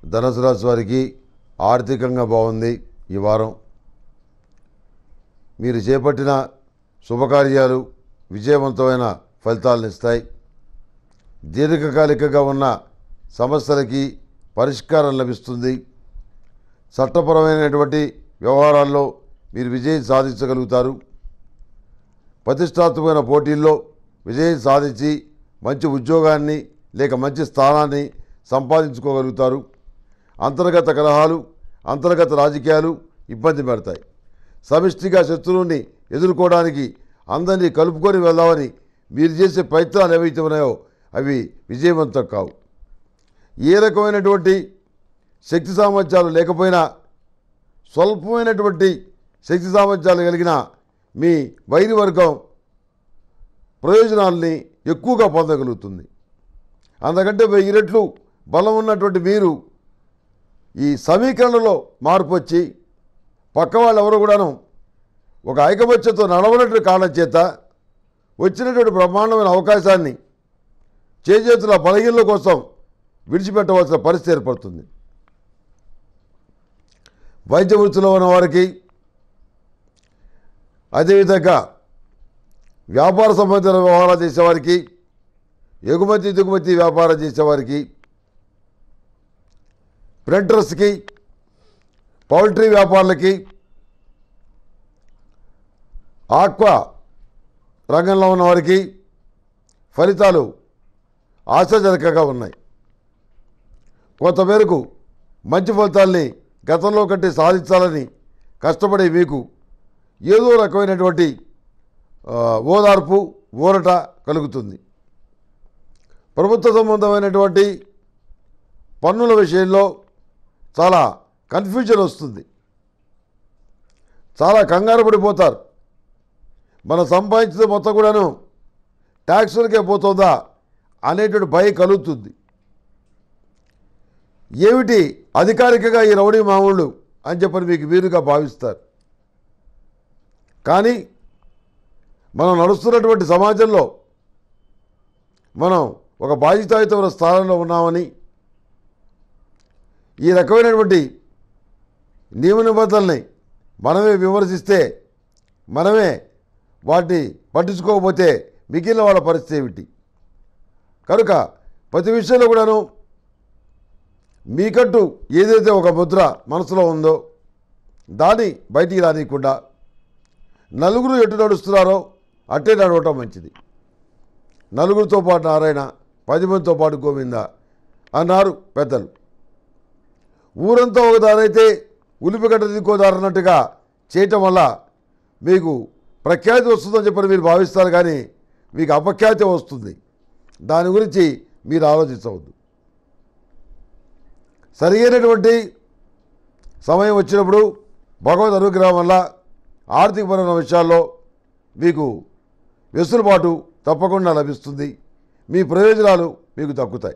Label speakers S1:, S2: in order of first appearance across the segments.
S1: ధనుసు రాశి వారికి ఆర్థికంగా బాగుంది ఈ వారం మీరు చేపట్టిన శుభకార్యాలు విజయవంతమైన ఫలితాలను ఇస్తాయి దీర్ఘకాలికగా ఉన్న సమస్యలకి పరిష్కారం లభిస్తుంది చట్టపరమైనటువంటి వ్యవహారాల్లో మీరు విజయం సాధించగలుగుతారు ప్రతిష్టాత్మకమైన పోటీల్లో విజయం సాధించి మంచి ఉద్యోగాన్ని లేక మంచి స్థానాన్ని సంపాదించుకోగలుగుతారు అంతర్గత కలహాలు అంతర్గత రాజకీయాలు ఇబ్బంది పెడతాయి సమిష్టిగా శత్రువుని ఎదుర్కోవడానికి అందరినీ కలుపుకొని వెళ్దామని మీరు చేసే ప్రయత్నాలు ఏవైతే ఉన్నాయో అవి విజయవంతం కావు ఏ రకమైనటువంటి శక్తి సామర్థ్యాలు లేకపోయినా స్వల్పమైనటువంటి శక్తి సామర్థ్యాలు కలిగిన మీ వైరి వర్గం ప్రయోజనాల్ని ఎక్కువగా పొందగలుగుతుంది అందుకంటే వెయ్యి రెట్లు బలం ఉన్నటువంటి మీరు ఈ సమీకరణలో మార్పు వచ్చి పక్క వాళ్ళు ఎవరు కూడాను ఒక ఐకమత్యంతో నడవనటువంటి కారణం చేత వచ్చినటువంటి బ్రహ్మాండమైన అవకాశాన్ని చేజేతుల బలహీనల కోసం విడిచిపెట్టవలసిన పరిస్థితి ఏర్పడుతుంది వైద్య వృత్తిలో ఉన్న వారికి అదేవిధంగా వ్యాపార సంబంధించిన వ్యవహారాలు చేసేవారికి ఎగుమతి దిగుమతి వ్యాపారం చేసేవారికి ప్రింటర్స్కి పౌల్ట్రీ వ్యాపారులకి ఆక్వా రంగంలో ఉన్న వారికి ఫలితాలు ఆశాజనకంగా ఉన్నాయి కొంతమేరకు మంచి ఫలితాల్ని గతంలో కంటే సాధించాలని కష్టపడే మీకు ఏదో రకమైనటువంటి ఆ, ఓదార్పు ఊరట కలుగుతుంది ప్రభుత్వ సంబంధమైనటువంటి పన్నుల విషయంలో చాలా కన్ఫ్యూజన్ వస్తుంది చాలా కంగారు పడిపోతారు మనం సంపాదించిన మొత్తం కూడాను ట్యాక్సులకే పోతుందా అనేటువంటి భయం కలుగుతుంది ఏమిటి అధికారికంగా ఈ రౌడీ మామూళ్ళు అని చెప్పని మీకు వీరుగా భావిస్తారు కానీ మనం నడుస్తున్నటువంటి సమాజంలో మనం ఒక బాధ్యతాయుతమైన స్థానంలో ఉన్నామని ఈ రకమైనటువంటి నియమ నిబంధనల్ని మనమే విమర్శిస్తే మనమే వాటిని పట్టించుకోకపోతే మిగిలిన వాళ్ళ పరిస్థితి ఏమిటి కనుక ప్రతి విషయంలో కూడాను మీకంటూ ఏదైతే ఒక ముద్ర మనసులో ఉందో దాన్ని బయటికి రానియకుండా నలుగురు ఎటు నడుస్తున్నారో అట్టే నడవటం మంచిది నలుగురితో పాటు నారాయణ పది మందితో పాటు గోవింద అన్నారు పెద్దలు ఊరంతా ఒక దారైతే ఉలిపిగడ్డ దిక్కో దారన్నట్టుగా చేయటం వల్ల మీకు ప్రఖ్యాతి వస్తుందని చెప్పని మీరు భావిస్తారు కానీ మీకు అపఖ్యాతి వస్తుంది దాని గురించి మీరు ఆలోచించవద్దు సరైనటువంటి సమయం వచ్చినప్పుడు భగవద్ అనుగ్రహం వల్ల ఆర్థికపరమైన విషయాల్లో మీకు వెసులుబాటు తప్పకుండా లభిస్తుంది మీ ప్రయోజనాలు మీకు దక్కుతాయి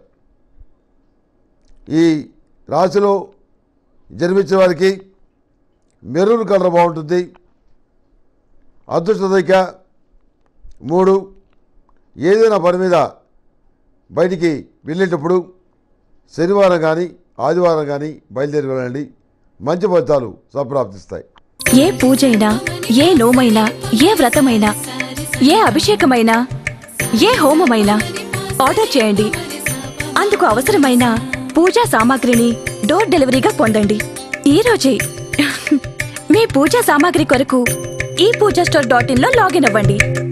S1: ఈ రాశిలో జన్మించిన వారికి మెరూన్ కలర్ బాగుంటుంది అదృష్ట సంఖ్య మూడు ఏదైనా పని మీద బయటికి వెళ్ళేటప్పుడు శనివారం కానీ ఆదివారం కానీ బయలుదేరి వెళ్ళండి మంచి ఫలితాలు సంప్రాప్తిస్తాయి
S2: ఏ పూజైనా ఏ నోమైనా ఏ వ్రతమైనా ఏ అభిషేకమైనా ఏ హోమమైనా ఆర్డర్ చేయండి అందుకు అవసరమైన పూజా సామాగ్రిని డోర్ డెలివరీగా పొందండి ఈ రోజే మీ పూజా సామాగ్రి కొరకు ఈ పూజా స్టోర్ డాట్ ఇన్ లో లాగిన్ అవ్వండి